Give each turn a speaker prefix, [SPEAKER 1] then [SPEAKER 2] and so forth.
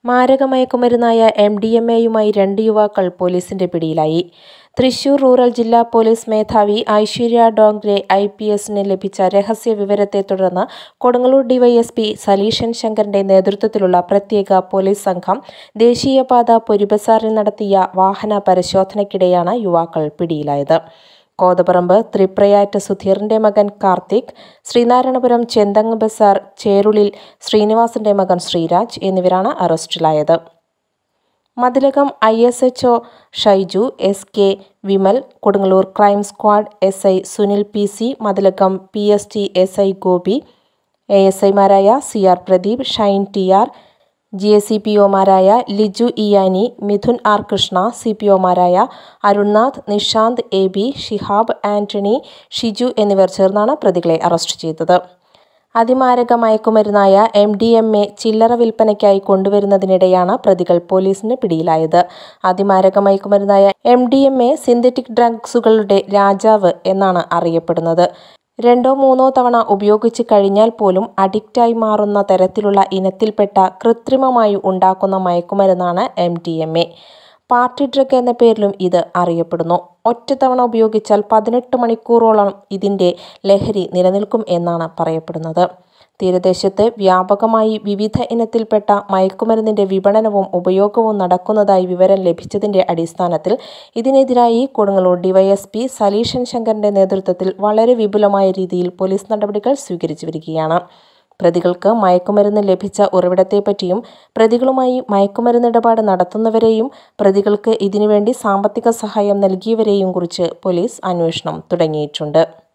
[SPEAKER 1] മാരകമയക്കുമരുന്നായ M D M എയുമായി രണ്ട് യുവാക്കൾ പോലീസിന്റെ പിടിയിലായി തൃശൂർ റൂറൽ ജില്ലാ പോലീസ് മേധാവി ഐശ്വര്യ ഡോങ്റെ ഐ പി എസിന് ലഭിച്ച രഹസ്യ വിവരത്തെ തുടർന്ന് കൊടുങ്ങല്ലൂർ ഡിവൈഎസ്പി സലീഷൻ ശങ്കറിന്റെ നേതൃത്വത്തിലുള്ള പ്രത്യേക പോലീസ് സംഘം ദേശീയപാത പൊരിബസാറിൽ നടത്തിയ വാഹന പരിശോധനയ്ക്കിടെയാണ് യുവാക്കൾ പിടിയിലായത് കോതപറമ്പ് ത്രിപ്രയാറ്റ് സുധീറിന്റെ മകൻ കാർത്തിക് ശ്രീനാരായണപുരം ചെന്തങ്ങ് ബസാർ ചേരുളിൽ ശ്രീനിവാസിന്റെ മകൻ ശ്രീരാജ് എന്നിവരാണ് അറസ്റ്റിലായത് Mathilakam I S H Shaiju S K Vimal Kodungallur crime squad S I Sunil P C Mathilakam P S T S I Gopi A S ഐമാരായ C R Pradeep Shine T R G S C P ഒമാരായ Liju Iyani Mithun R Krishna C P ഒമാരായ അരുൺനാഥ് നിഷാന്ത് എ ബി ഷിഹാബ് ആന്റണി ഷിജു എന്നിവർ ചേർന്നാണ് പ്രതികളെ arrest ചെയ്തത് അതിമാരക മയക്കുമരുന്നായ M D M A ചില്ലറ വിൽപ്പനയ്ക്കായി കൊണ്ടുവരുന്നതിനിടെയാണ് പ്രതികൾ പോലീസിന് പിടിയിലായത് അതിമാരക മയക്കുമരുന്നായ M D M A synthetic ഡ്രഗ്സുകളുടെ രാജാവ് എന്നാണ് അറിയപ്പെടുന്നത് രണ്ടോ മൂന്നോ തവണ ഉപയോഗിച്ച് കഴിഞ്ഞാൽ പോലും അഡിക്റ്റായി മാറുന്ന തരത്തിലുള്ള ഇനത്തിൽപ്പെട്ട കൃത്രിമമായി ഉണ്ടാക്കുന്ന മയക്കുമരുന്നാണ് M D M A party drug എന്ന പേരിലും ഇത് അറിയപ്പെടുന്നു ഒറ്റത്തവണ ഉപയോഗിച്ചാൽ പതിനെട്ട് മണിക്കൂറോളം ഇതിൻ്റെ ലഹരി നിലനിൽക്കും എന്നാണ് പറയപ്പെടുന്നത് തീരദേശത്ത് വ്യാപകമായി വിവിധ ഇനത്തിൽപ്പെട്ട മയക്കുമരുന്നിന്റെ വിപണനവും ഉപയോഗവും നടക്കുന്നതായി വിവരം ലഭിച്ചതിന്റെ അടിസ്ഥാനത്തിൽ ഇതിനെതിരായി കൊടുങ്ങല്ലൂർ ഡിവൈഎസ്പി സലീഷൻ ശങ്കറിന്റെ നേതൃത്വത്തിൽ വളരെ വിപുലമായ രീതിയിൽ പോലീസ് നടപടികൾ സ്വീകരിച്ചു വരികയാണ് പ്രതികൾക്ക് മയക്കുമരുന്ന് ലഭിച്ച ഉറവിടത്തെപ്പറ്റിയും പ്രതികളുമായി മയക്കുമരുന്ന് ഇടപാട് നടത്തുന്നവരെയും പ്രതികൾക്ക് ഇതിനുവേണ്ടി സാമ്പത്തിക സഹായം നൽകിയവരെയും കുറിച്ച് പോലീസ് അന്വേഷണം തുടങ്ങിയിട്ടുണ്ട്